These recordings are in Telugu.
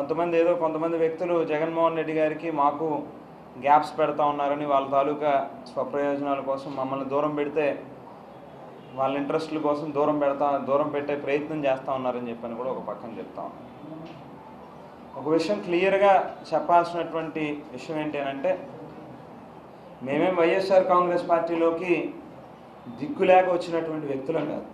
కొంతమంది ఏదో కొంతమంది వ్యక్తులు జగన్మోహన్ రెడ్డి గారికి మాకు గ్యాప్స్ పెడతా ఉన్నారని వాళ్ళ తాలూకా స్వప్రయోజనాల కోసం మమ్మల్ని దూరం పెడితే వాళ్ళ ఇంట్రెస్ట్ల కోసం దూరం పెడతా దూరం పెట్టే ప్రయత్నం చేస్తూ ఉన్నారని చెప్పని కూడా ఒక పక్కన చెప్తా ఉన్నాం ఒక విషయం క్లియర్గా చెప్పాల్సినటువంటి విషయం ఏంటి అని అంటే మేమేం వైఎస్ఆర్ కాంగ్రెస్ పార్టీలోకి దిక్కులేక వచ్చినటువంటి వ్యక్తులం కాదు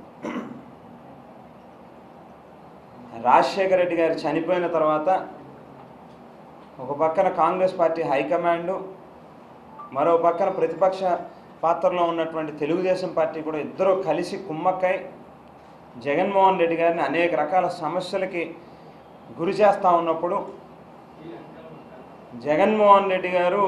రాజశేఖర రెడ్డి గారు చనిపోయిన తర్వాత ఒక పక్కన కాంగ్రెస్ పార్టీ హైకమాండు మరో పక్కన ప్రతిపక్ష పాత్రలో ఉన్నటువంటి తెలుగుదేశం పార్టీ కూడా ఇద్దరూ కలిసి కుమ్మక్కై జగన్మోహన్ రెడ్డి గారిని అనేక రకాల సమస్యలకి గురి చేస్తూ ఉన్నప్పుడు జగన్మోహన్ రెడ్డి గారు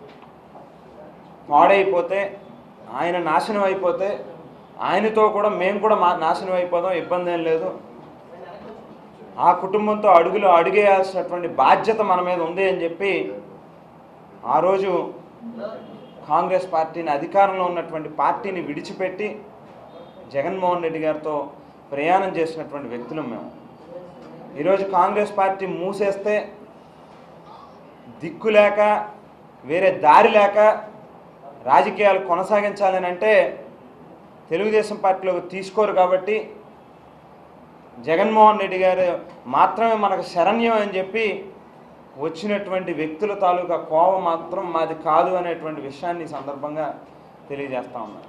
పాడైపోతే ఆయన నాశనం అయిపోతే ఆయనతో కూడా మేము కూడా మా నాశనం అయిపోదాం ఇబ్బంది ఏం లేదు ఆ కుటుంబంతో అడుగులు అడుగేయాల్సినటువంటి బాధ్యత మన మీద ఉంది అని చెప్పి ఆ రోజు కాంగ్రెస్ పార్టీని అధికారంలో ఉన్నటువంటి పార్టీని విడిచిపెట్టి జగన్మోహన్ రెడ్డి గారితో ప్రయాణం చేసినటువంటి వ్యక్తులం మేము ఈరోజు కాంగ్రెస్ పార్టీ మూసేస్తే దిక్కు లేక వేరే దారి లేక రాజకీయాలు కొనసాగించాలని అంటే తెలుగుదేశం పార్టీలోకి తీసుకోరు కాబట్టి జగన్మోహన్ రెడ్డి గారు మాత్రమే మనకు శరణ్యం అని చెప్పి వచ్చినటువంటి వ్యక్తుల తాలూకా కోపం మాత్రం మాది కాదు అనేటువంటి విషయాన్ని ఈ సందర్భంగా తెలియజేస్తా ఉన్నాను